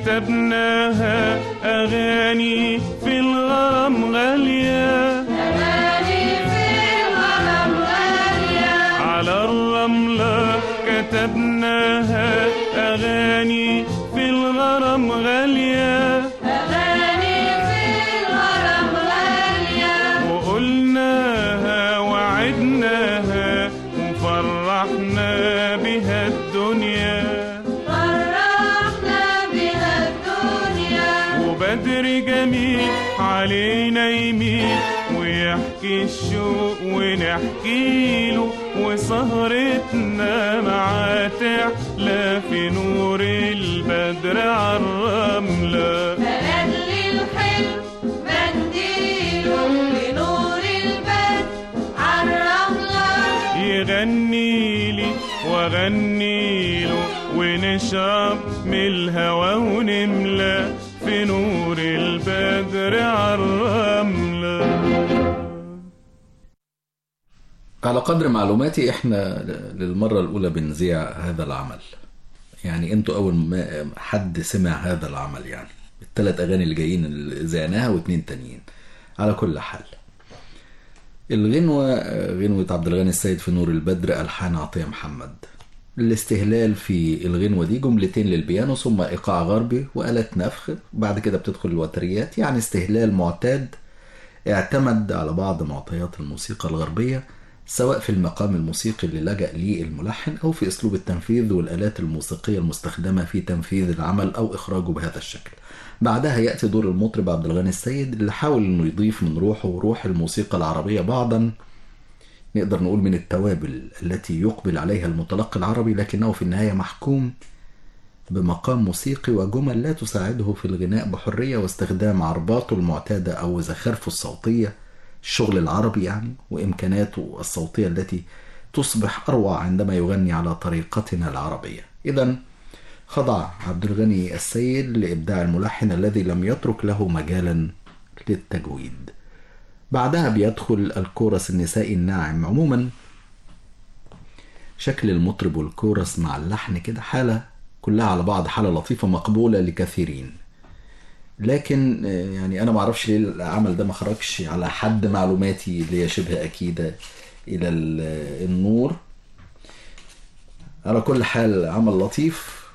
كتبناها أغاني في الغرام غالية على الرملة كتبناها أغاني في الغرام غالية وقلناها وعدناها وفرحنا بها الدنيا وبدر جميل علينا يميل ويحكي الشوق ونحكي له وسهرتنا معاه تحلى في نور البدر عالرملة يغني لي واغني له ونشرب من الهوى ونملى في نور البدر عالرملة على قدر معلوماتي احنا للمرة الأولى بنذيع هذا العمل يعني انتوا أول ما حد سمع هذا العمل يعني الثلاث أغاني اللي جايين اللي ذعناها واتنين تانيين على كل حال الغنوة غنوة عبد الغني السيد في نور البدر ألحان عطية محمد الاستهلال في الغنوة دي جملتين للبيانو ثم إيقاع غربي وآلة نفخ بعد كده بتدخل الوتريات يعني استهلال معتاد اعتمد على بعض معطيات الموسيقى الغربية سواء في المقام الموسيقي اللي لجأ ليه الملحن أو في أسلوب التنفيذ والآلات الموسيقية المستخدمة في تنفيذ العمل أو إخراجه بهذا الشكل بعدها يأتي دور المطرب عبد الغني السيد اللي حاول أنه يضيف من روحه وروح الموسيقى العربية بعضا نقدر نقول من التوابل التي يقبل عليها المتلقي العربي لكنه في النهاية محكوم بمقام موسيقي وجمل لا تساعده في الغناء بحرية واستخدام عرباته المعتادة أو زخارفه الصوتية الشغل العربي يعني وإمكاناته الصوتية التي تصبح أروع عندما يغني على طريقتنا العربية إذا خضع عبد الغني السيد لإبداع الملحن الذي لم يترك له مجالا للتجويد بعدها بيدخل الكورس النسائي الناعم عموما شكل المطرب والكورس مع اللحن كده حالة كلها على بعض حالة لطيفة مقبولة لكثيرين لكن آه، يعني انا ما اعرفش ليه العمل ده ما خرجش على حد معلوماتي اللي هي شبه اكيده الى ال- النور على كل حال عمل لطيف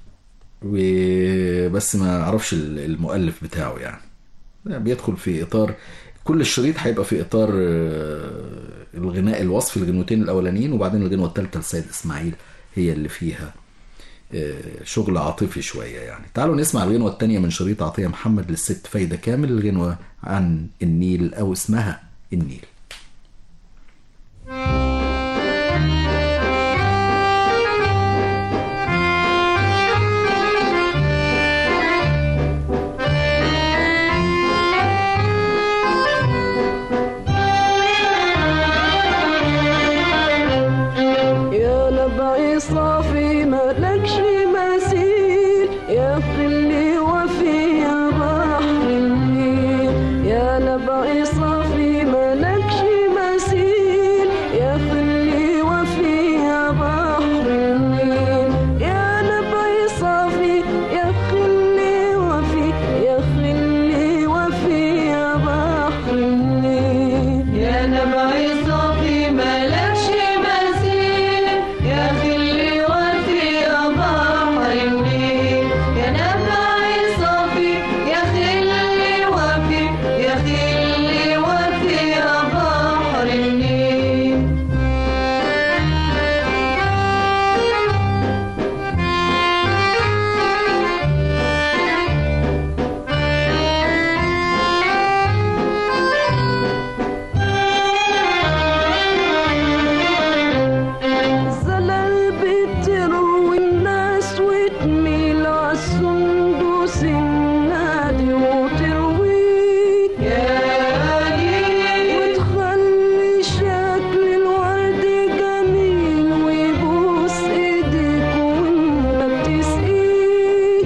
وبس ما اعرفش ال- المؤلف بتاعه يعني بيدخل في اطار كل الشريط هيبقى في اطار آه، الغناء الوصفي الغنوتين الاولانيين وبعدين الغنوه الثالثه لسيد اسماعيل هي اللي فيها آه، شغل عاطفي شويه يعني تعالوا نسمع الغنوه الثانيه من شريط عطيه محمد للست فايده كامل الغنوه عن النيل او اسمها النيل يا نبعي صافي مالكش مثيل يا خلي وفي يا بحر النيل يا نبعي صافي مالكش مثيل يا خلي وفي يا بحر النيل يا نبعي صافي يا خلي وفي يا خلي وفي يا بحر النيل يا نبعي صافي مالكش مثيل يا خلي وفي يا بحر النيل يا نبعي صافي يا خلي وفي يا خلي وفي يا بحر النيل زلل بتروي الناس وتميل عالسندوس النادي وترويك وتخلي شكل الورد جميل ويبوس ايديك وانت بتسقيك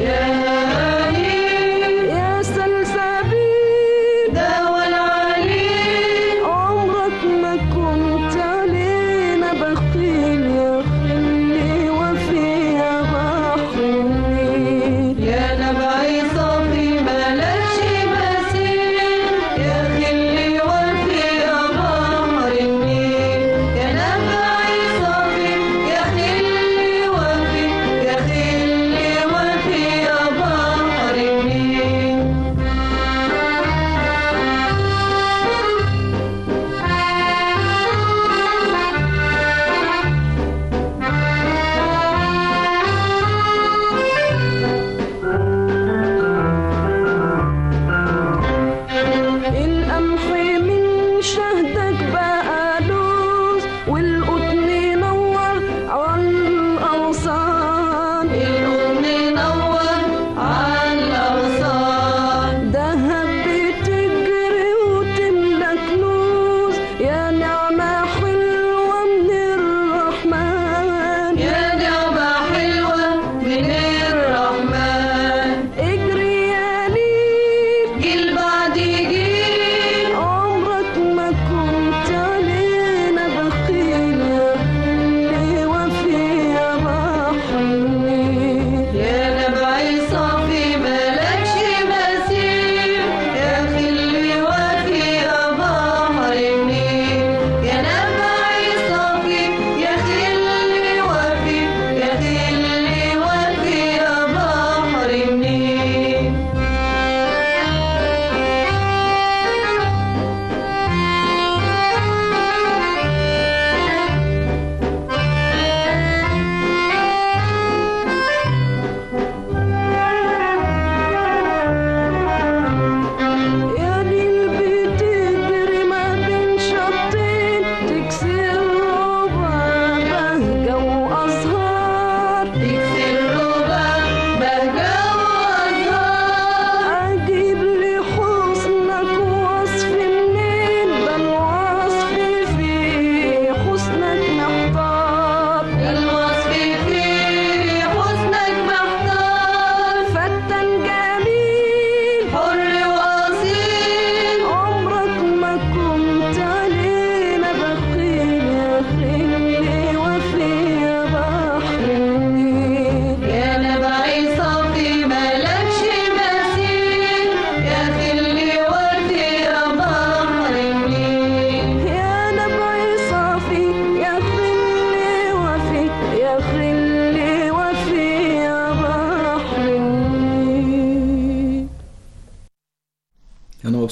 يا سلسبيل دوا العليل عمرك ما كنت علينا بخيل يا خلي وفي يا بحر النيل يا نبعي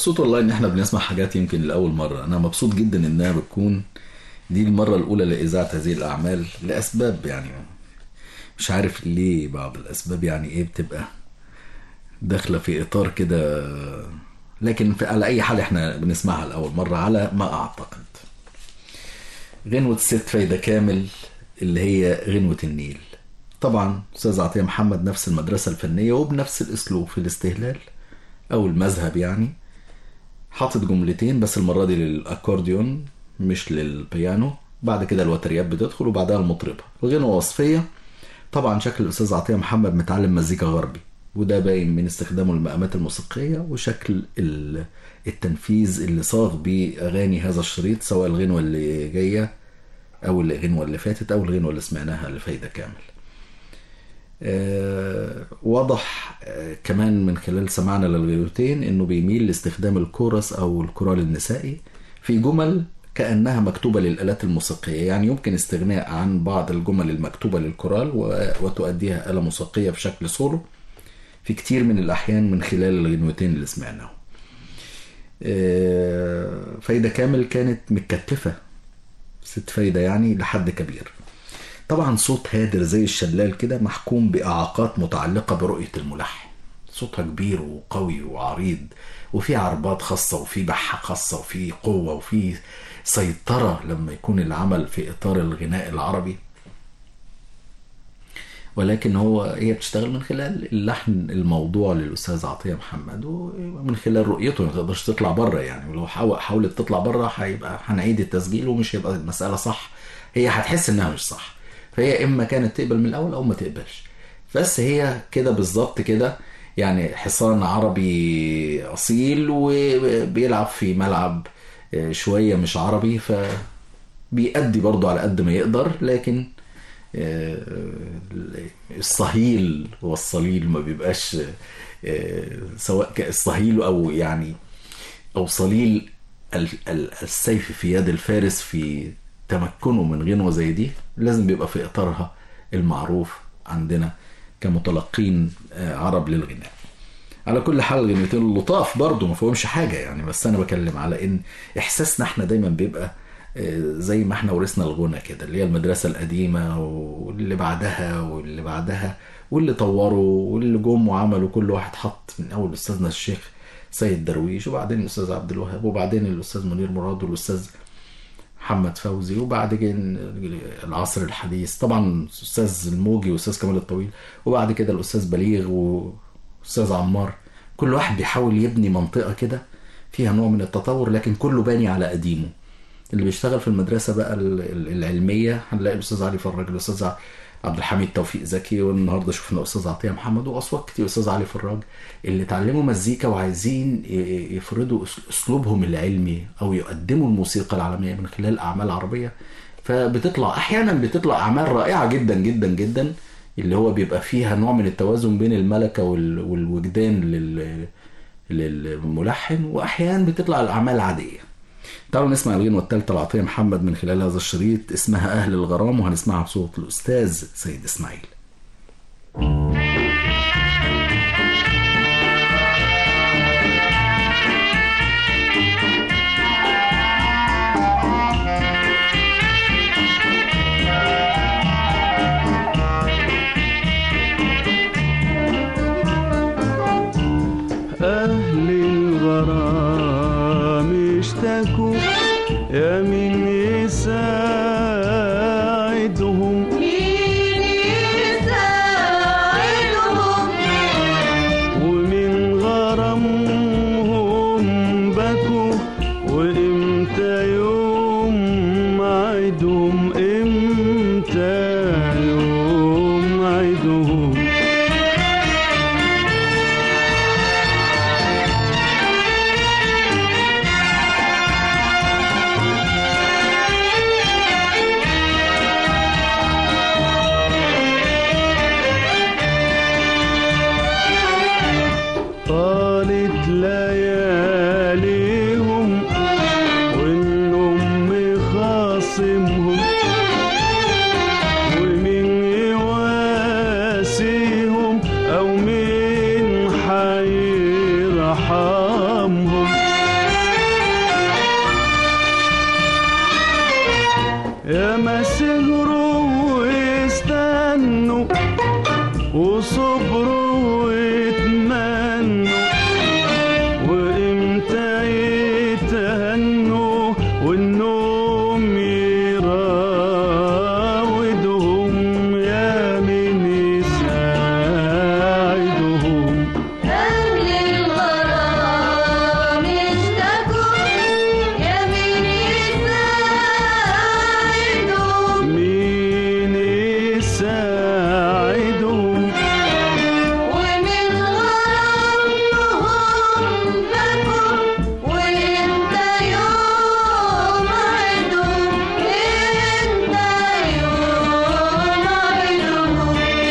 مبسوط والله ان احنا بنسمع حاجات يمكن لاول مره انا مبسوط جدا انها بتكون دي المره الاولى لاذاعه هذه الاعمال لاسباب يعني مش عارف ليه بعض الاسباب يعني ايه بتبقى داخله في اطار كده لكن في على اي حال احنا بنسمعها لاول مره على ما اعتقد غنوة الست فايدة كامل اللي هي غنوة النيل طبعا أستاذ عطية محمد نفس المدرسة الفنية وبنفس الأسلوب في الاستهلال أو المذهب يعني حاطط جملتين بس المرة دي للأكورديون مش للبيانو بعد كده الوتريات بتدخل وبعدها المطربة الغنوة وصفية طبعا شكل الأستاذ عطية محمد متعلم مزيكا غربي وده باين من استخدامه المقامات الموسيقية وشكل ال- التنفيذ اللي صاغ بيه أغاني هذا الشريط سواء الغنوة اللي جاية أو الغنوة اللي فاتت أو الغنوة اللي سمعناها لفايدة كامل آه، واضح آه، كمان من خلال سماعنا للغنوتين انه بيميل لاستخدام الكورس او الكورال النسائي في جمل كانها مكتوبه للالات الموسيقيه يعني يمكن استغناء عن بعض الجمل المكتوبه للكورال و- وتؤديها اله موسيقيه بشكل سولو في كتير من الاحيان من خلال الغنوتين اللي سمعناهم آه، فايده كامل كانت متكتفه ست فايده يعني لحد كبير طبعا صوت هادر زي الشلال كده محكوم بإعاقات متعلقة برؤية الملحن صوتها كبير وقوي وعريض وفي عربات خاصة وفي بحة خاصة وفي قوة وفي سيطرة لما يكون العمل في إطار الغناء العربي ولكن هو هي بتشتغل من خلال اللحن الموضوع للأستاذ عطية محمد ومن خلال رؤيته ما تقدرش تطلع بره يعني ولو حاول- حاولت تطلع بره هيبقى هنعيد التسجيل ومش هيبقى المسألة صح هي هتحس إنها مش صح فهي إما كانت تقبل من الأول أو ما تقبلش بس هي كده بالظبط كده يعني حصان عربي أصيل وبيلعب في ملعب آه، شوية مش عربي فبيأدي برضه على قد ما يقدر لكن آه، الصهيل والصليل ما بيبقاش آه، سواء ك- الصهيل او يعني او صليل ال- ال- السيف في يد الفارس في تمكنه من غنوة زي دي لازم بيبقى في اطارها المعروف عندنا كمتلقين آه، عرب للغناء على كل حال الغنوتين اللطاف برضه ما فيهمش حاجه يعني بس انا بكلم على ان احساسنا احنا دايما بيبقى آه، زي ما احنا ورثنا الغنى كده اللي هي المدرسه القديمه واللي بعدها واللي بعدها واللي طوروا واللي جم وعملوا كل واحد حط من اول استاذنا الشيخ سيد درويش وبعدين الاستاذ عبد الوهاب وبعدين الاستاذ منير مراد والاستاذ محمد فوزي وبعد كده العصر الحديث طبعا استاذ الموجي واستاذ كمال الطويل وبعد كده الاستاذ بليغ واستاذ عمار كل واحد بيحاول يبني منطقه كده فيها نوع من التطور لكن كله باني على قديمه اللي بيشتغل في المدرسه بقى ال- ال- العلميه هنلاقي الاستاذ علي فراج الاستاذ عبد الحميد توفيق زكي والنهارده شفنا استاذ عطيه محمد واصوات كتير استاذ علي فراج اللي اتعلموا مزيكا وعايزين ي- يفرضوا أس- اسلوبهم العلمي او يقدموا الموسيقى العالميه من خلال اعمال عربيه فبتطلع احيانا بتطلع اعمال رائعه جدا جدا جدا اللي هو بيبقى فيها نوع من التوازن بين الملكه وال- والوجدان لل للملحن واحيانا بتطلع الاعمال عاديه تعالوا نسمع الغنوة الثالثة لعطية محمد من خلال هذا الشريط اسمها أهل الغرام وهنسمعها بصوت الأستاذ سيد إسماعيل أهل الغرام اشتكوا يا من يساعدهم مين يساعدهم ومن غرامهم بكوا وامتى يوم عيدهم امتى يوم عيدهم طالت لياليهم والنوم خاصمهم يا ما سهروا واستنوا وصبروا واتمنوا وامتى يتهنوا والنوم يراودهم يا من يساعدهم أهل الغرام اشتكوا يا مين يساعدهم مين يساعدهم ومن غرامهم بكوا وانت يوم عدهم انت يوم عدهم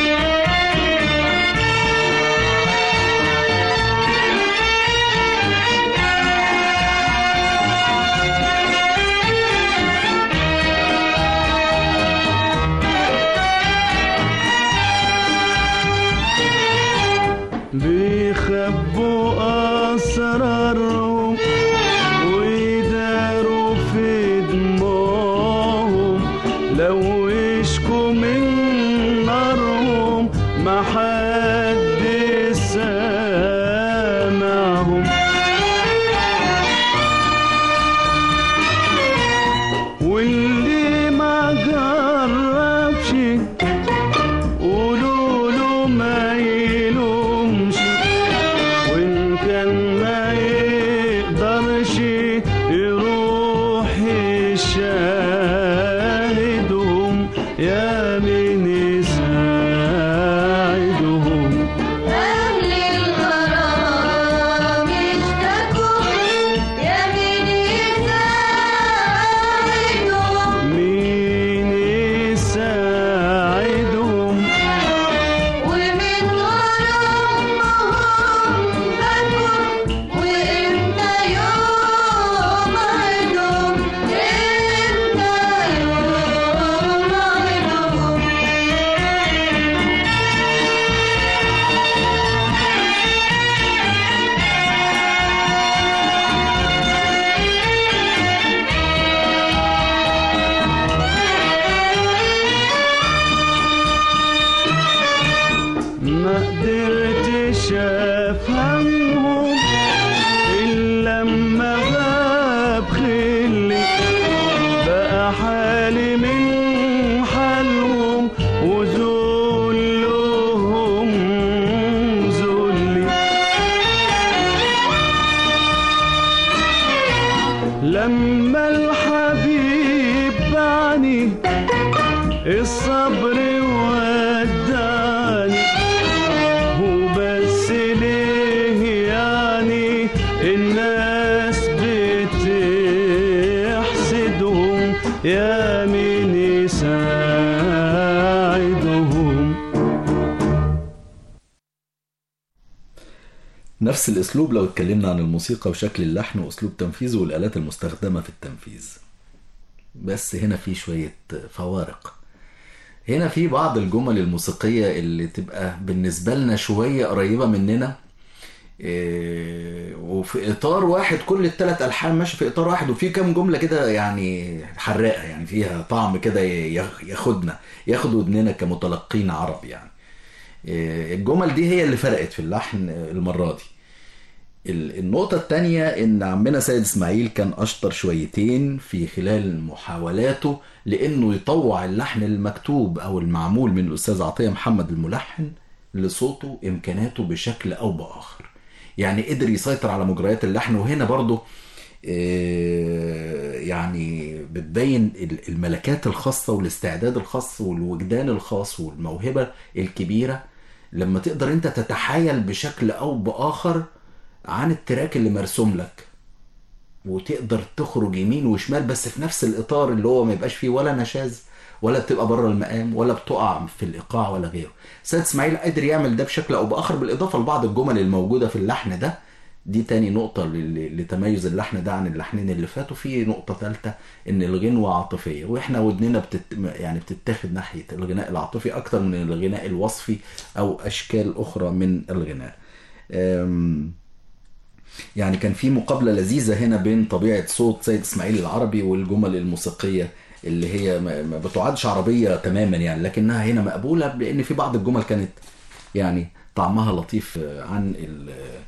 بيخبوا أسرارهم ويداروا في دموعهم لو يشكوا من نارهم ما حد سامعهم واللي ما جربش قولوا له ما يلومش وإن كان ما يقدرش يروح يشاهدهم يا من يساعدهم أهل الغرام اشتكوا يا مين يساعدهم مين يساعدهم ومن غرامهم بكوا وانت يوم عدهم انت يوم عدهم ما قدرتش افهمهم الا لما غاب خلي بقى حالي من حالهم وذلهم ذلي لما الحبيب بعني الصبر وداني هو بس ليه يعني الناس بتحسدهم يا من يساعدهم نفس الاسلوب لو اتكلمنا عن الموسيقى وشكل اللحن واسلوب تنفيذه والالات المستخدمه في التنفيذ بس هنا في شويه فوارق هنا في بعض الجمل الموسيقيه اللي تبقى بالنسبه لنا شويه قريبه مننا إيه، وفي اطار واحد كل الثلاث الحان ماشي في اطار واحد وفي كام جمله كده يعني حراقه يعني فيها طعم كده ياخ- ياخدنا ياخد ودننا كمتلقين عرب يعني إيه، الجمل دي هي اللي فرقت في اللحن المره دي ال- النقطة التانية إن عمنا سيد إسماعيل كان أشطر شويتين في خلال محاولاته لإنه يطوع اللحن المكتوب أو المعمول من الأستاذ عطية محمد الملحن لصوته إمكاناته بشكل أو بآخر يعني قدر يسيطر على مجريات اللحن وهنا برضه آه، يعني بتبين ال- الملكات الخاصة والاستعداد الخاص والوجدان الخاص والموهبة الكبيرة لما تقدر انت تتحايل بشكل او باخر عن التراك اللي مرسوم لك وتقدر تخرج يمين وشمال بس في نفس الاطار اللي هو ما يبقاش فيه ولا نشاز ولا بتبقى بره المقام ولا بتقع في الايقاع ولا غيره سيد اسماعيل قادر يعمل ده بشكل او باخر بالاضافه لبعض الجمل الموجوده في اللحن ده دي تاني نقطة ل- ل- لتميز اللحن ده عن اللحنين اللي فاتوا في نقطة ثالثة ان الغنوة عاطفية واحنا ودننا بتت... يعني بتتاخد ناحية الغناء العاطفي اكتر من الغناء الوصفي او اشكال اخرى من الغناء أم... يعني كان في مقابله لذيذه هنا بين طبيعه صوت سيد اسماعيل العربي والجمل الموسيقيه اللي هي ما ما بتعادش عربيه تماما يعني لكنها هنا مقبوله لان في بعض الجمل كانت يعني طعمها لطيف آه، عن ال-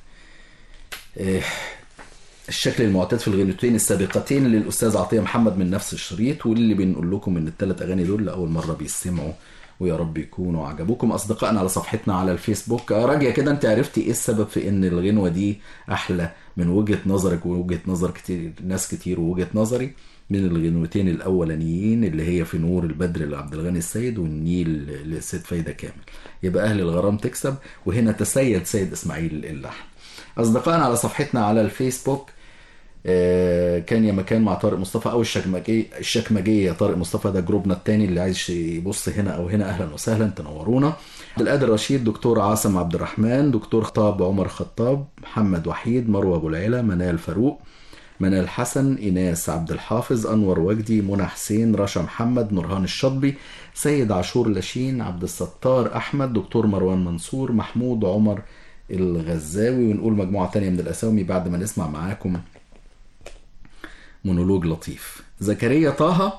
آه، الشكل المعتاد في الغنوتين السابقتين للاستاذ عطيه محمد من نفس الشريط واللي بنقول لكم ان الثلاث اغاني دول لاول مره بيسمعوا ويا رب يكونوا عجبوكم اصدقائنا على صفحتنا على الفيسبوك آه، راجية كده انت عرفتي ايه السبب في ان الغنوه دي احلى من وجهه نظرك ووجهه نظر كتير ناس كتير ووجهه نظري من الغنوتين الاولانيين اللي هي في نور البدر لعبد الغني السيد والنيل لسيد فايده كامل يبقى اهل الغرام تكسب وهنا تسيد سيد اسماعيل اللحن اصدقائنا على صفحتنا على الفيسبوك آه، كان يا مكان مع طارق مصطفى او الشكمجيه الشكمجيه طارق مصطفى ده جروبنا الثاني اللي عايز يبص هنا او هنا اهلا وسهلا تنورونا عبد القادر رشيد دكتور عاصم عبد الرحمن دكتور خطاب عمر خطاب محمد وحيد مروه ابو العلا منال فاروق منال حسن ايناس عبد الحافظ انور وجدي منى حسين رشا محمد نورهان الشطبي سيد عاشور لاشين عبد الستار احمد دكتور مروان منصور محمود عمر الغزاوي ونقول مجموعه تانية من الاسامي بعد ما نسمع معاكم مونولوج لطيف زكريا طه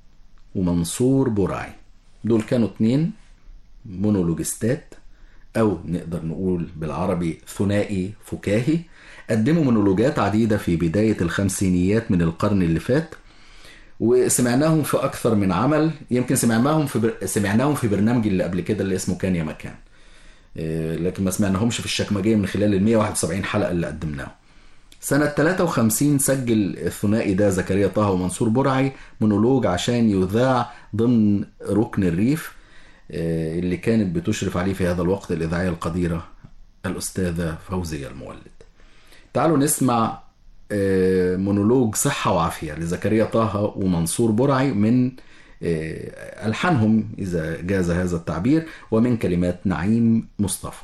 ومنصور برعي دول كانوا اتنين مونولوجستات او نقدر نقول بالعربي ثنائي فكاهي قدموا مونولوجات عديدة في بداية الخمسينيات من القرن اللي فات وسمعناهم في أكثر من عمل يمكن سمعناهم في بر... سمعناهم في برنامج اللي قبل كده اللي اسمه كان يا مكان إيه، لكن ما سمعناهمش في الشكمجية من خلال ال 171 حلقة اللي قدمناهم سنة 53 سجل الثنائي ده زكريا طه ومنصور برعي مونولوج عشان يذاع ضمن ركن الريف آه، اللي كانت بتشرف عليه في هذا الوقت الإذاعية القديرة الأستاذة فوزية المولد تعالوا نسمع آه، مونولوج صحة وعافية لزكريا طه ومنصور برعي من آه، ألحانهم إذا جاز هذا التعبير ومن كلمات نعيم مصطفى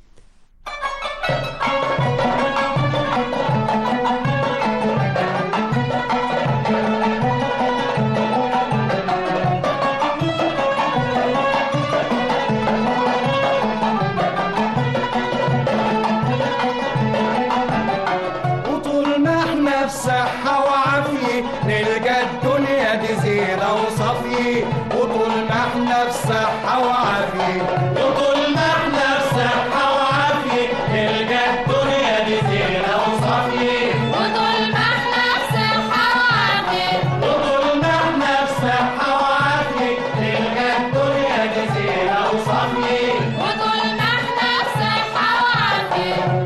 وطول ما احنا في صحة وعافية نلقى الدنيا دي زينة وصفية وطول ما احنا في صحة وعافية وطول ما احنا في صحة وعافية نلقى الدنيا دي زينة وصفية وطول ما احنا في صحة وعافية وطول ما احنا في صحة وعافية نلقى الدنيا دي زينة وصفية وطول ما احنا في صحة وعافية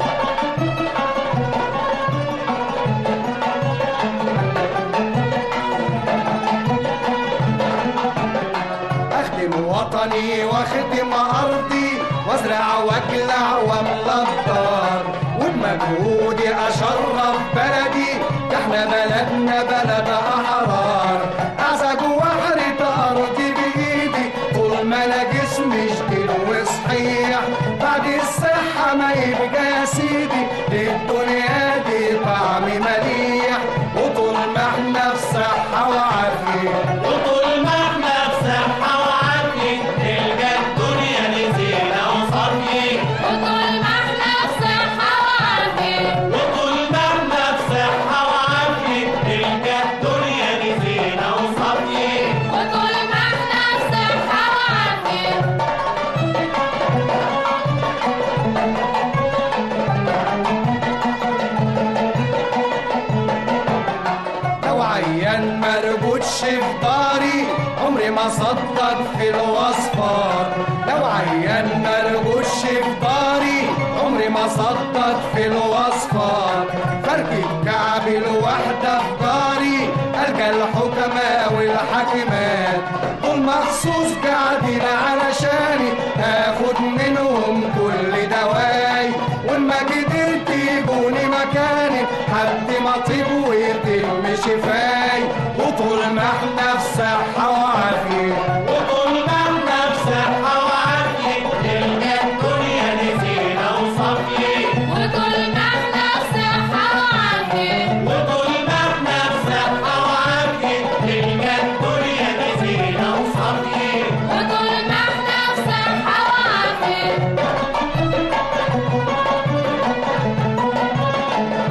اخدم وطني واخدم ارضي وازرع واقلع واملى الدار وبمجهودي اشرف بلدي ده احنا بلدنا بلد احرار اعزج واحرث ارضي بايدي طول ما انا جسمي جديد وصحيح بعد الصحة ما يبقى يا سيدي للدنيا دي طعم مليح وطول ما احنا في صحة وعافية وطول ما احنا في صحة وعافية نلقى الدنيا دي زينة وصافية وطول ما احنا في صحة وعافية وطول ما احنا في صحة وعافية نلقى الدنيا دي زينة وصافية وطول ما احنا في صحة وعافية لو عيان مربوطش في داري عمري ما صدق في الوصفات لو عيان مربوطش في داري عمري ما صدق في الوصفات فرق الكعب الوحدة في داري ألقى الحكماء والحاكمات دول مخصوص قاعدين علشاني اخد منهم كل دواي وما قدرت يجوني مكاني حد ما طيب ويتم شفاي وطول ما احنا في صحة وعافية وطول ما احنا في صحة وعافية نلقى الدنيا دي زينة وصافية وطول ما احنا في صحة وعافية وطول ما احنا في صحة وعافية نلقى الدنيا دي زينة وصافية وطول ما احنا في صحة وعافية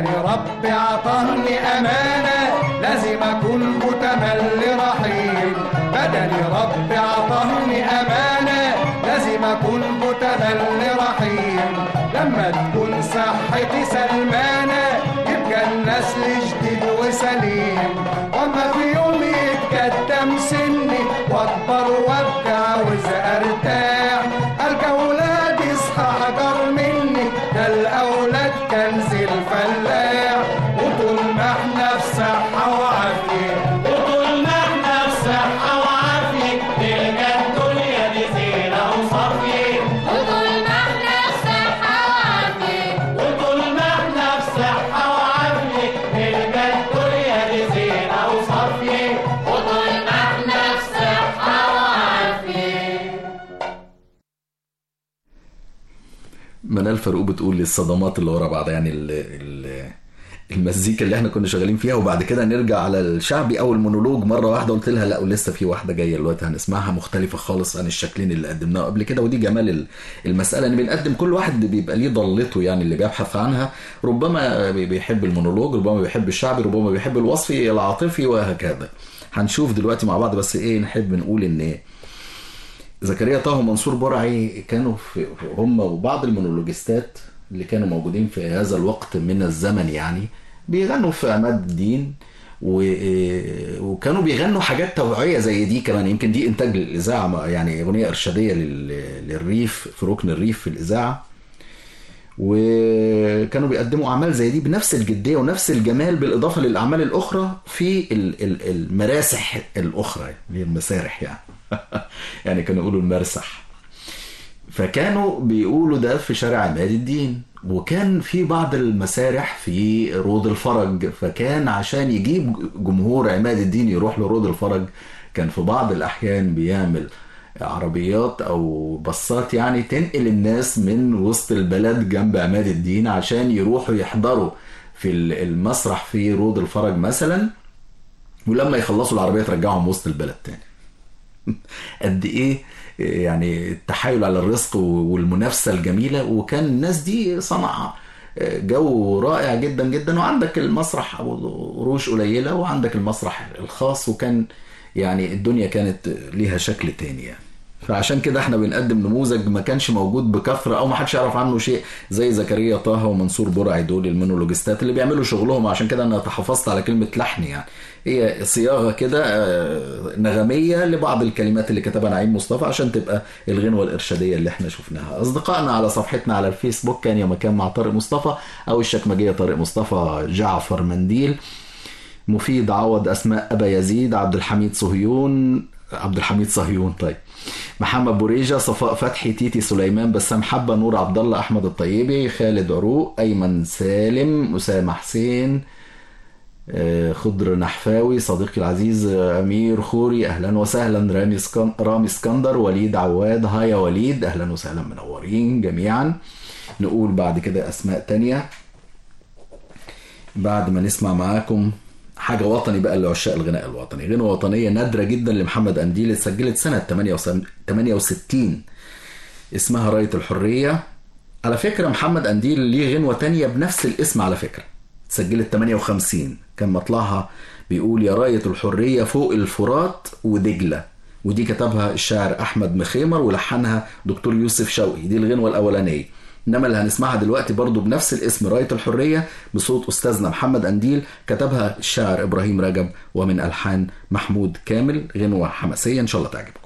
بدني ربي عطاني أمانة لازم أكون متملي رحيم بدني ربي عطاني أمانة لازم أكون متملي رحيم لما تكون صحتي سلمانة يبقى النسل جديد وسليم وما في يوم يتقدم سني واكبر وابقى عاوز ارتاح القى اولادي اصحى حجر مني ده الاولاد كنز الفلاح وطول ما احنا في صحه وعافيه وطول ما احنا في صحة وعافية نلقى الدنيا دي زينة وصافية وطول ما احنا في صحة وعافية وطول ما احنا في صحة وعافية نلقى الدنيا دي زينة وصافية وطول ما احنا في صحة وعافية منال فاروق بتقول الصدمات اللي ورا بعض يعني ال ال المزيكا اللي احنا كنا شغالين فيها وبعد كده نرجع على الشعبي او المونولوج مره واحده قلت لها لا ولسه في واحده جايه دلوقتي هنسمعها مختلفه خالص عن الشكلين اللي قدمناها قبل كده ودي جمال ال- المساله ان بنقدم كل واحد بيبقى ليه ضلته يعني اللي بيبحث عنها ربما بي- بيحب المونولوج ربما بيحب الشعبي ربما بيحب الوصفي العاطفي وهكذا هنشوف دلوقتي مع بعض بس ايه نحب نقول ان ايه زكريا طه ومنصور برعي كانوا في هم وبعض المونولوجيستات اللي كانوا موجودين في هذا الوقت من الزمن يعني بيغنوا في عماد الدين و... وكانوا بيغنوا حاجات توعية زي دي كمان يمكن دي إنتاج للإذاعة يعني أغنية إرشادية لل... للريف في ركن الريف في الإذاعة وكانوا بيقدموا اعمال زي دي بنفس الجديه ونفس الجمال بالاضافه للاعمال الاخرى في ال- ال- المراسح الاخرى اللي هي المسارح يعني يعني كانوا يقولوا المرسح فكانوا بيقولوا ده في شارع عماد الدين وكان في بعض المسارح في رود الفرج فكان عشان يجيب جمهور عماد الدين يروح لرود الفرج كان في بعض الأحيان بيعمل عربيات أو باصات يعني تنقل الناس من وسط البلد جنب عماد الدين عشان يروحوا يحضروا في المسرح في رود الفرج مثلا ولما يخلصوا العربية ترجعهم وسط البلد تاني قد ايه يعني التحايل على الرزق والمنافسه الجميله وكان الناس دي صنع جو رائع جدا جدا وعندك المسرح قروش قليله وعندك المسرح الخاص وكان يعني الدنيا كانت ليها شكل تاني يعني فعشان كده احنا بنقدم نموذج ما كانش موجود بكثره او ما حدش يعرف عنه شيء زي زكريا طه ومنصور برعي دول المونولوجيستات اللي بيعملوا شغلهم عشان كده انا تحفظت على كلمه لحن يعني هي صياغه كده آه، نغميه لبعض الكلمات اللي كتبها نعيم مصطفى عشان تبقى الغنوه الارشاديه اللي احنا شفناها اصدقائنا على صفحتنا على الفيسبوك كان يا مكان مع طارق مصطفى او الشكمجيه طارق مصطفى جعفر منديل مفيد عوض اسماء ابا يزيد عبد الحميد صهيون عبد الحميد صهيون طيب محمد بوريجا صفاء فتحي تيتي سليمان بسام حبه نور عبد الله احمد الطيبي خالد عروق ايمن سالم اسامه حسين آه، خضر نحفاوي صديقي العزيز آه، امير خوري اهلا وسهلا رامي سكن... رامي اسكندر وليد عواد هاي يا وليد اهلا وسهلا منورين جميعا نقول بعد كده اسماء تانية بعد ما نسمع معاكم حاجة وطني بقى لعشاق الغناء الوطني غنوة وطنية نادرة جدا لمحمد أنديل اتسجلت سنة 68 اسمها راية الحرية على فكرة محمد أنديل ليه غنوة تانية بنفس الاسم على فكرة اتسجلت 58 كان مطلعها بيقول يا راية الحرية فوق الفرات ودجلة ودي كتبها الشاعر أحمد مخيمر ولحنها دكتور يوسف شوقي دي الغنوة الأولانية إنما اللي هنسمعها دلوقتي برضو بنفس الاسم راية الحرية بصوت أستاذنا محمد أنديل كتبها الشاعر إبراهيم رجب ومن ألحان محمود كامل غنوة حماسية إن شاء الله تعجبكم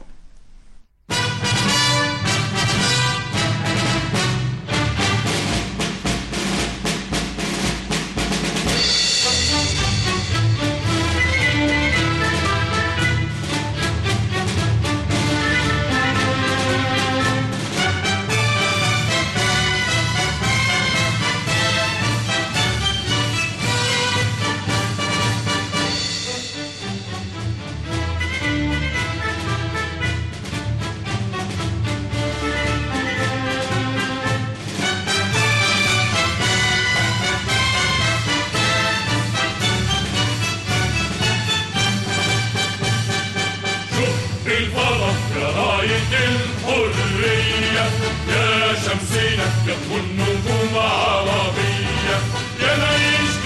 بالفرح يا راية الحرية يا شمسنا يا النجوم عربية يا نعيش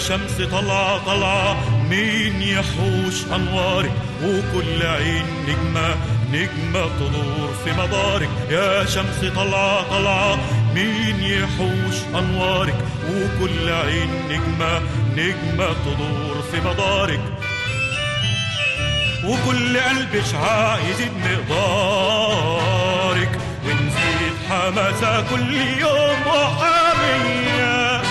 شمس طلعة طلعة مين يحوش أنوارك وكل عين نجمة نجمة تدور في مدارك يا شمس طلعة طلعة مين يحوش أنوارك وكل عين نجمة نجمة تدور في مدارك وكل قلبش عايز يزيد مقدارك ونزيد حماسة كل يوم وحامية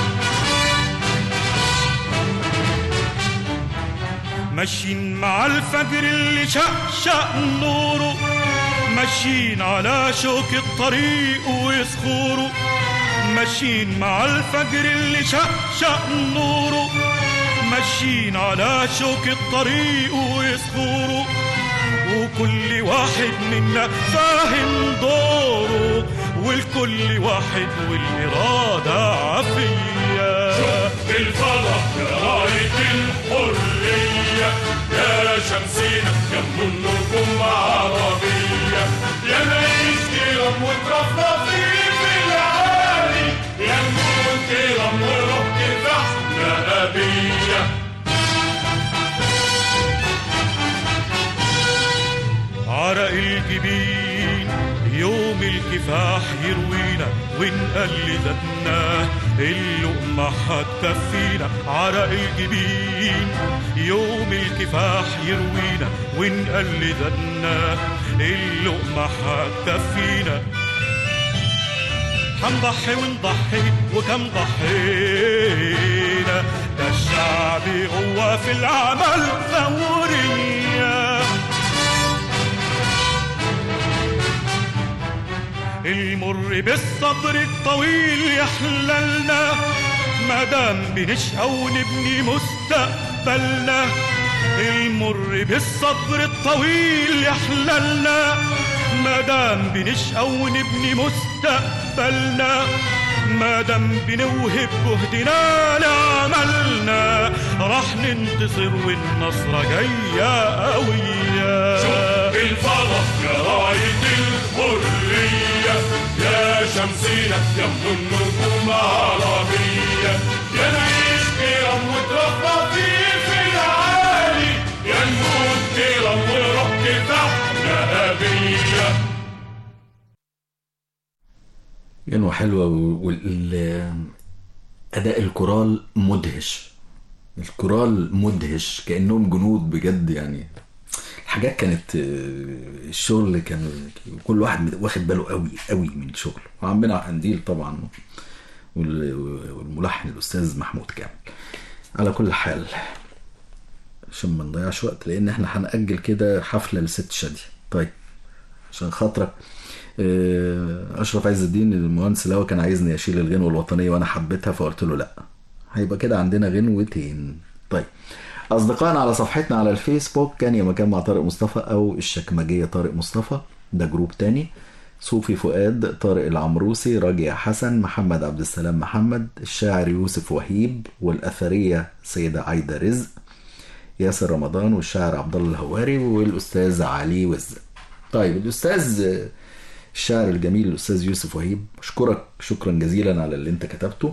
ماشيين مع الفجر اللي شقشق نوره ماشيين على شوك الطريق ويسخوره ماشيين مع الفجر اللي شقشق نوره ماشيين على شوك الطريق ويسخوره وكل واحد منا فاهم دوره والكل واحد والإرادة عافية الفضاء يا راية الحرية يا شمسينا يا ام النجوم عربية يا نعيش كرم وترفرفي في العالي يا نكون كرم وروح كفاح ذهبية عرق الجبين يوم الكفاح يروينا ونقل ذاتنا اللقمة هتكفينا عرق الجبين يوم الكفاح يروينا ونقل ذاتنا اللقمة هتكفينا هنضحي ونضحي وكم ضحينا ده الشعب هو في العمل ثوريه المر بالصبر الطويل يحللنا مادام بنشقى ونبني مستقبلنا المر بالصبر الطويل يحللنا مادام بنشقى ونبني مستقبلنا مادام بنوهب جهدنا لعملنا راح ننتصر والنصرة جاية قوية الفضاء يا راية الحرية يا شمسينا يا ام النجوم عربية يا نعيش كرم وترفرفي في العالي يا نموت كرم وروح كفاح ذهبية غنوة حلوة وال أداء الكورال مدهش الكورال مدهش كأنهم جنود بجد يعني الحاجات كانت آه، الشغل كان كل واحد واخد باله قوي قوي من شغله وعمنا قنديل طبعا وال- والملحن الأستاذ محمود كامل على كل حال عشان ما نضيعش وقت لأن احنا هنأجل كده حفلة لست شادية طيب عشان خاطرك آه، اشرف عز الدين المهندس اللي هو كان عايزني اشيل الغنوه الوطنيه وانا حبيتها فقلت له لا هيبقى كده عندنا غنوتين طيب اصدقائنا على صفحتنا على الفيسبوك كان يا مكان مع طارق مصطفى او الشكمجيه طارق مصطفى ده جروب تاني صوفي فؤاد طارق العمروسي راجية حسن محمد عبد السلام محمد الشاعر يوسف وهيب والأثرية سيدة عايدة رزق ياسر رمضان والشاعر عبد الله الهواري والاستاذ علي وز طيب الاستاذ آه، الشاعر الجميل الاستاذ يوسف وهيب اشكرك شكرا جزيلا على اللي انت كتبته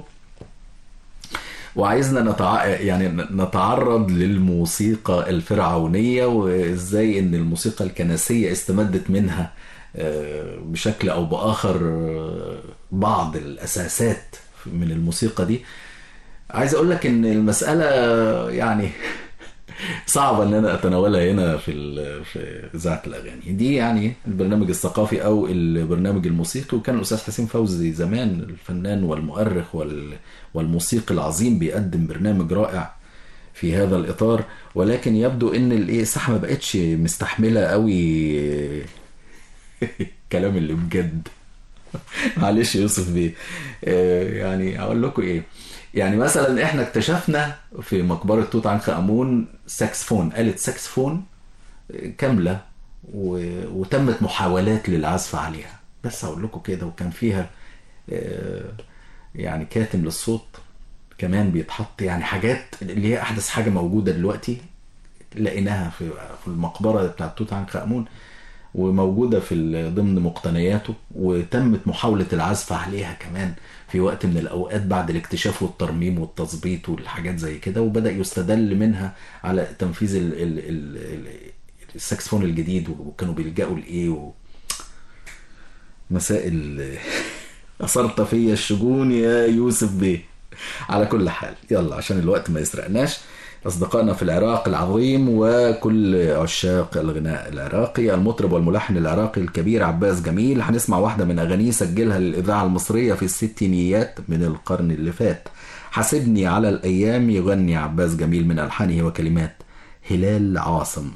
وعايزنا نتع... يعني نتعرض للموسيقى الفرعونية وازاي ان الموسيقى الكنسية استمدت منها آه، بشكل او باخر آه، بعض الاساسات من الموسيقى دي عايز اقول لك ان المسألة يعني صعبة ان انا اتناولها هنا في ال- في اذاعة الاغاني دي يعني البرنامج الثقافي او البرنامج الموسيقي وكان الاستاذ حسين فوزي زمان الفنان والمؤرخ وال والموسيقي العظيم بيقدم برنامج رائع في هذا الاطار ولكن يبدو ان الايه الساحه ما بقتش مستحمله قوي الكلام اللي بجد معلش يا يوسف بيه آه، يعني اقول لكم ايه يعني مثلا احنا اكتشفنا في مقبره توت عنخ امون ساكسفون آلة ساكسفون كامله و... وتمت محاولات للعزف عليها بس اقول لكم كده وكان فيها آه، يعني كاتم للصوت كمان بيتحط يعني حاجات اللي هي احدث حاجه موجوده دلوقتي لقيناها في في المقبره بتاعت توت عنخ امون وموجودة في ال- ضمن مقتنياته وتمت محاولة العزف عليها كمان في وقت من الأوقات بعد الاكتشاف والترميم والتظبيط والحاجات زي كده وبدأ يستدل منها على تنفيذ ال ال ال ال الساكسفون الجديد وكانوا بيلجأوا لإيه و... مسائل أثرت فيا الشجون يا يوسف بيه على كل حال يلا عشان الوقت ما يسرقناش أصدقائنا في العراق العظيم وكل عشاق الغناء العراقي المطرب والملحن العراقي الكبير عباس جميل هنسمع واحدة من أغانيه سجلها للإذاعة المصرية في الستينيات من القرن اللي فات حاسبني على الأيام يغني عباس جميل من ألحانه وكلمات هلال عاصم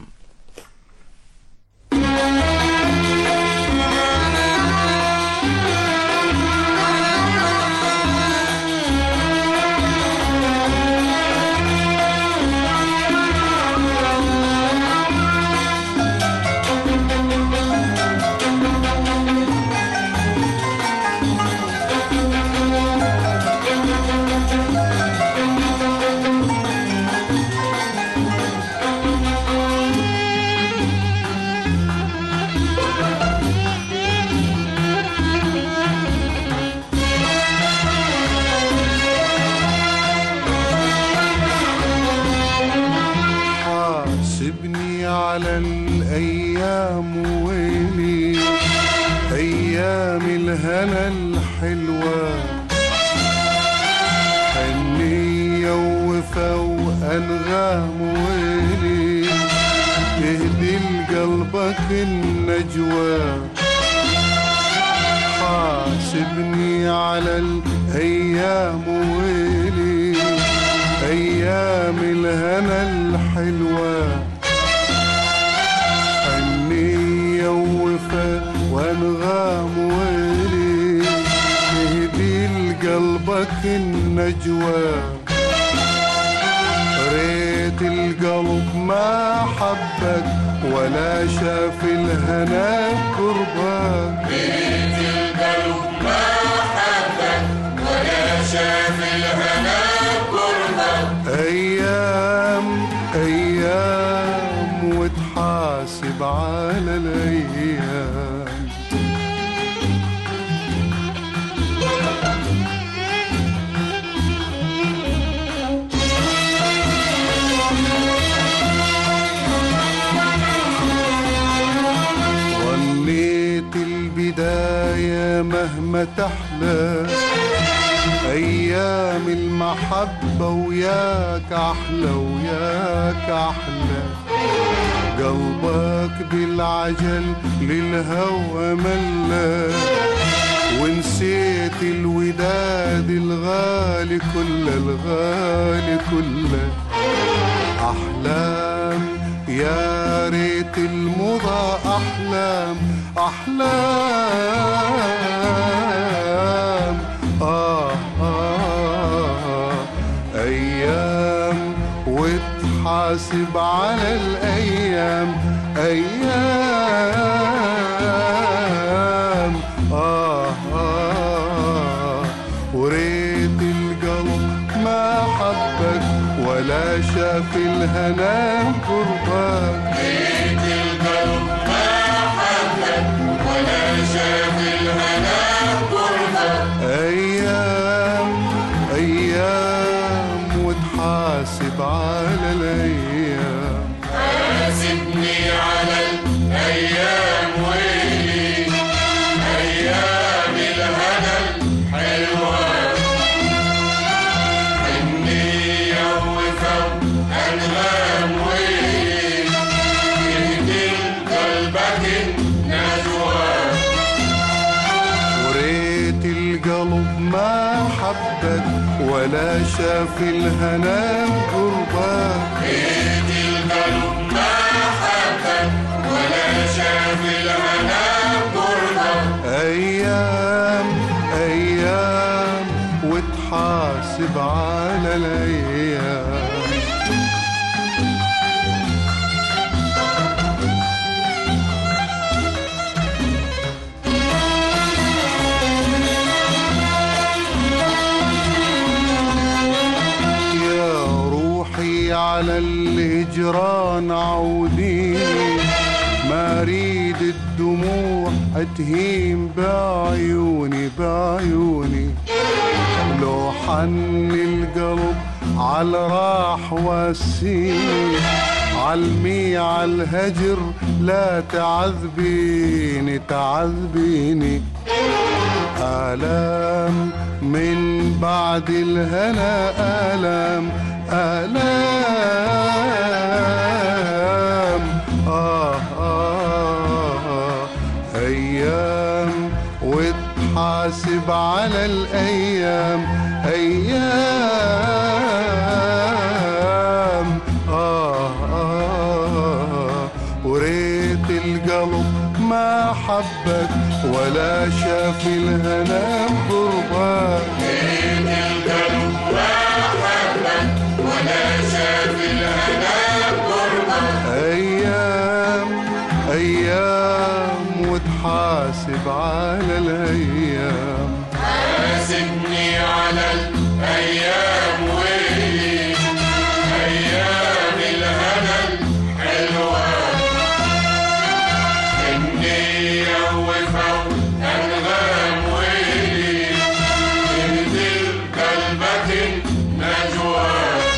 حاسبني على الأيام ويلي أيام الهنا الحلوة حنية ووفا وأنغام ويلي تهدي لقلبك النجوى حاسبني على الأيام ويلي أيام الهنا الحلوة حنية ووفا وأنغام ويلي تهدي لقلبك النجوى ريت القلب ما حبك ولا شاف الهنا قربك أيام أيام وتحاسب على الأيام ظنيت البداية مهما تحلى أيام المحبة وياك أحلى وياك أحلى قلبك بالعجل للهوى ملا ونسيت الوداد الغالي كل الغالي كله أحلام يا ريت المضى أحلام أحلام آه آه أيام وتحاسب على الأيام أيام آه آه وريت القلب ما حبك ولا شاف الهنا قربك أيام أيام وتحاسب على الأيام حاسبني على الأيام ويلي أيام الهنا الحلوة حنية وفا أنغام ويلي يهدي قلبك النجوى وريت القلب ما حبك ولا شاف الهنا قربك بيت القلب ما حبك ولا شاف الهنا قربك أيام أيام وتحاسب على الأيام يا روحي على الهجران عوديني ما اريد والدموع تهيم بعيوني بعيوني لو حن القلب على راح والسين علمي على الهجر لا تعذبيني تعذبيني آلام من بعد الهنا آلام آلام آه آه آه أيام وتحاسب على الأيام أيام آه آه وريت القلب ما حبك ولا شاف الهنا بقربك بين القلب وحبك ولا شاف الهنا بقربك أيام أيام وتحاسب على الأيام حاسبني على الأيام وهي أيام الهنا الحلوة النية وفوق أنغام وهي تنزل قلبك النجوى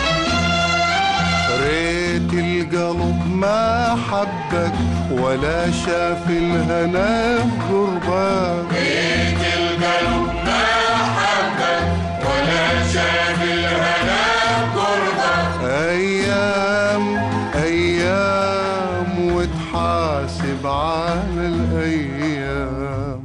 ريت القلب ما حبك ولا شاف الهنا بقربك بيت القلب ما حبك ولا شاف الهنا بقربك أيام أيام وتحاسب على الأيام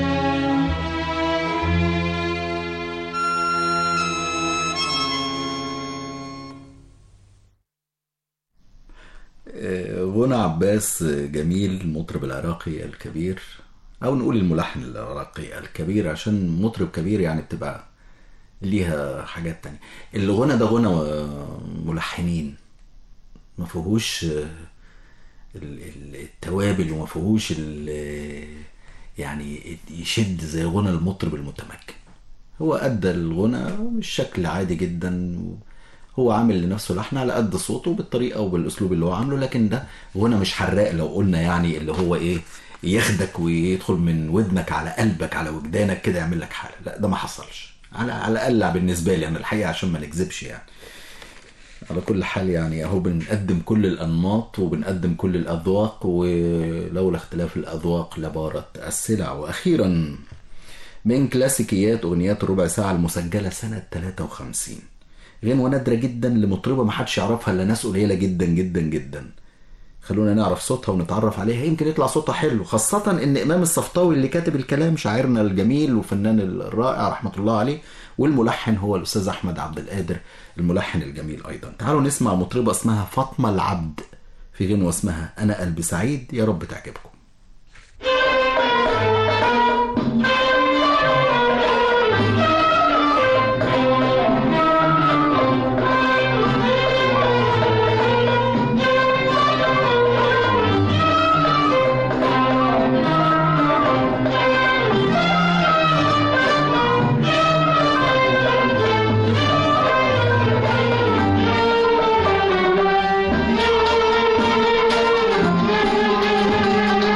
آه، غنى عباس جميل المطرب العراقي الكبير او نقول الملحن العراقي الكبير عشان مطرب كبير يعني بتبقى ليها حاجات تانية الغنى ده غنى آه، ملحنين ما فيهوش آه، ال- ال- التوابل وما فيهوش ال- يعني يشد زي غنى المطرب المتمكن هو أدى الغنى بالشكل عادي جدا هو عامل لنفسه لحن على قد صوته بالطريقة وبالأسلوب اللي هو عامله لكن ده غنى مش حراق لو قلنا يعني اللي هو إيه ياخدك ويدخل من ودنك على قلبك على وجدانك كده يعمل لك حالة لا ده ما حصلش على على الأقل بالنسبة لي أنا الحقيقة عشان ما نكذبش يعني على كل حال يعني اهو بنقدم كل الانماط وبنقدم كل الاذواق ولولا اختلاف الاذواق لبارت السلع واخيرا من كلاسيكيات اغنيات الربع ساعه المسجله سنه 53 غنوه نادره جدا لمطربه ما حدش يعرفها الا ناس قليله جدا جدا جدا خلونا نعرف صوتها ونتعرف عليها يمكن يطلع صوتها حلو خاصة ان امام الصفطاوي اللي كاتب الكلام شاعرنا الجميل وفنان الرائع رحمة الله عليه والملحن هو الاستاذ احمد عبد القادر الملحن الجميل ايضا تعالوا نسمع مطربة اسمها فاطمة العبد في غنوة اسمها انا قلبي سعيد يا رب تعجبكم أنا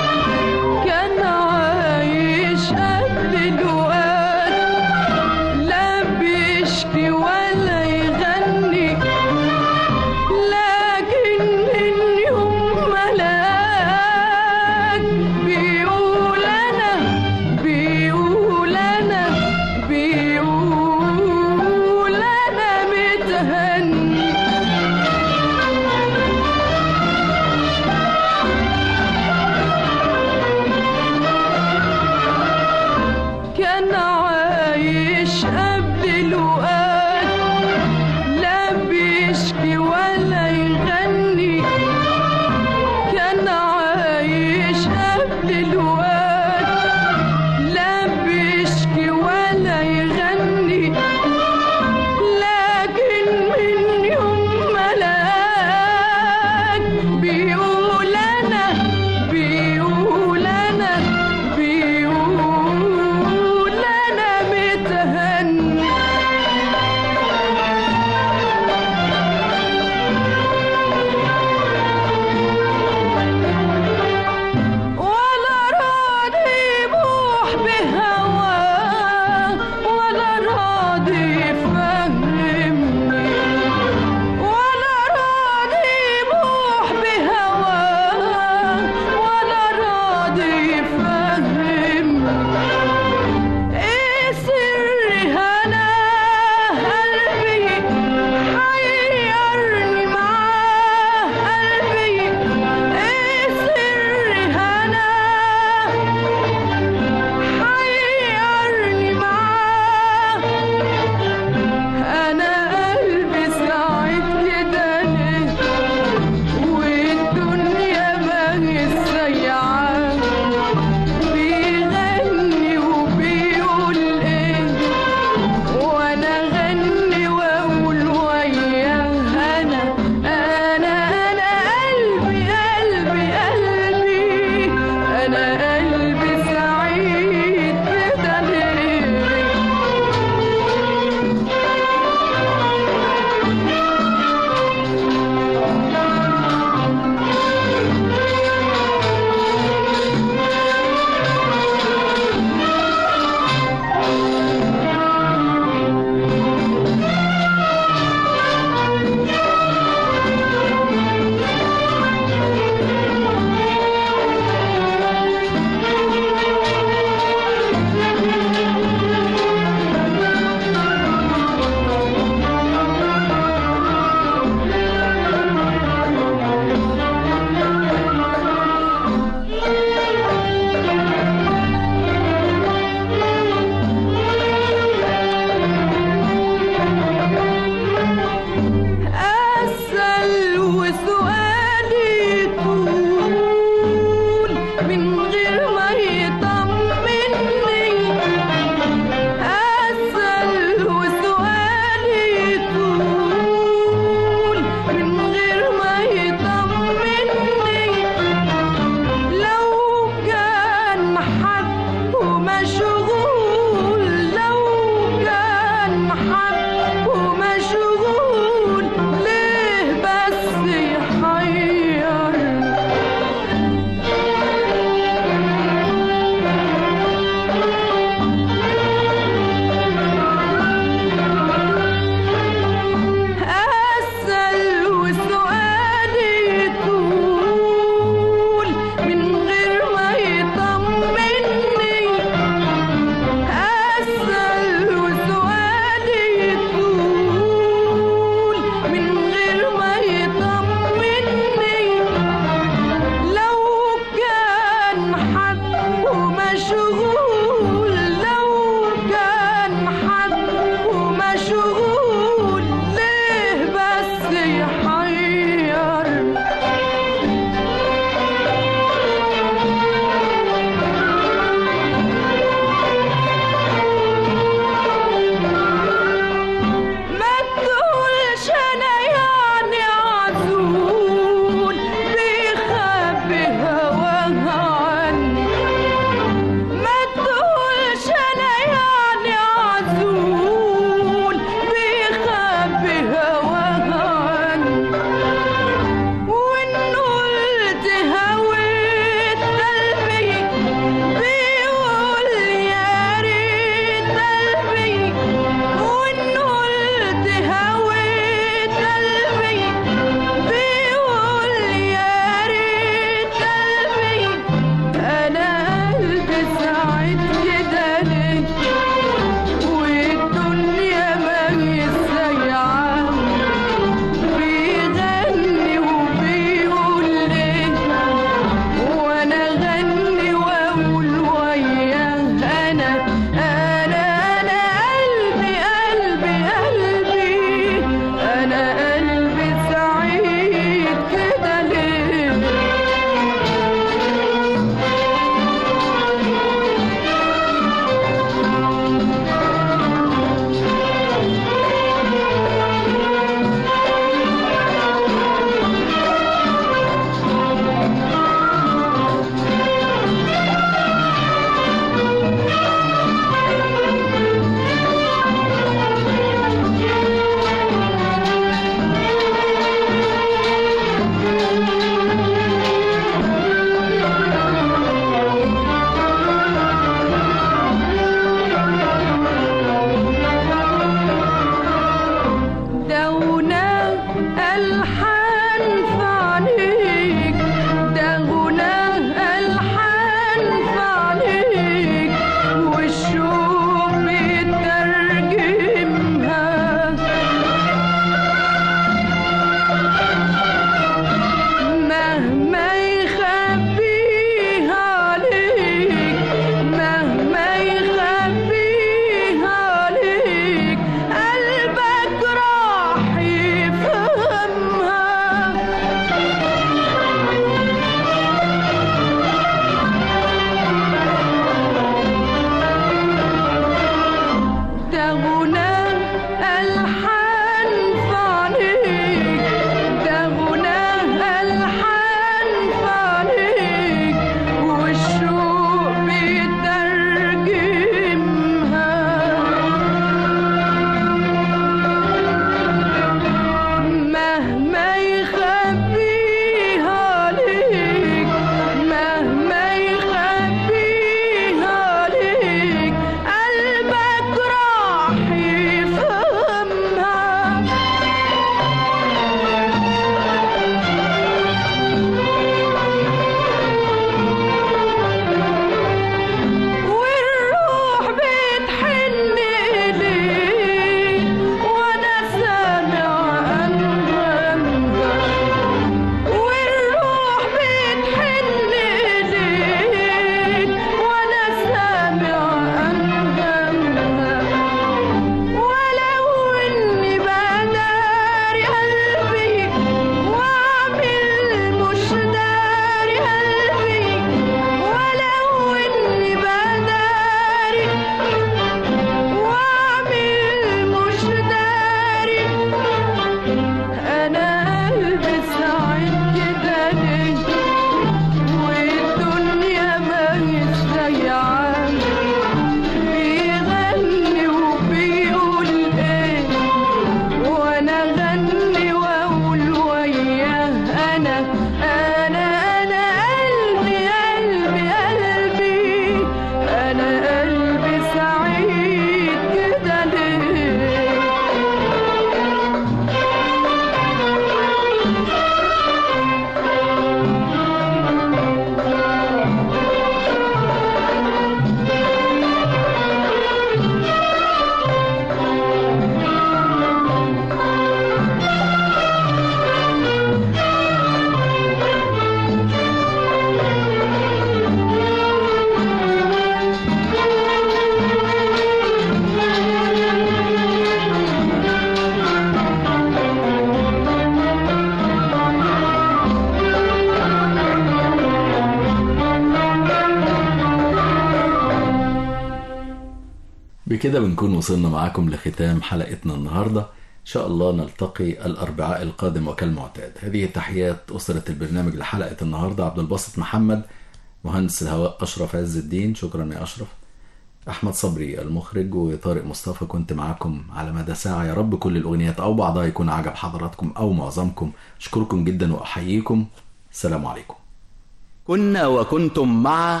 وبكده بنكون وصلنا معاكم لختام حلقتنا النهاردة إن شاء الله نلتقي الأربعاء القادم وكالمعتاد هذه تحيات أسرة البرنامج لحلقة النهاردة عبد الباسط محمد مهندس الهواء أشرف عز الدين شكرا يا أشرف أحمد صبري المخرج وطارق مصطفى كنت معاكم على مدى ساعة يا رب كل الأغنيات أو بعضها يكون عجب حضراتكم أو معظمكم أشكركم جدا وأحييكم السلام عليكم كنا وكنتم مع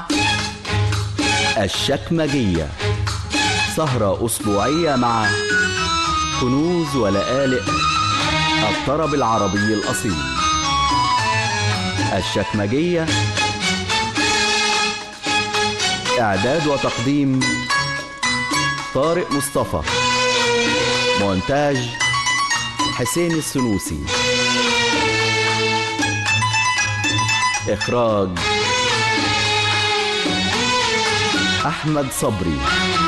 الشكمجية سهرة أسبوعية مع كنوز ولآلئ الطرب العربي الأصيل الشكمجية إعداد وتقديم طارق مصطفى مونتاج حسين السنوسي إخراج أحمد صبري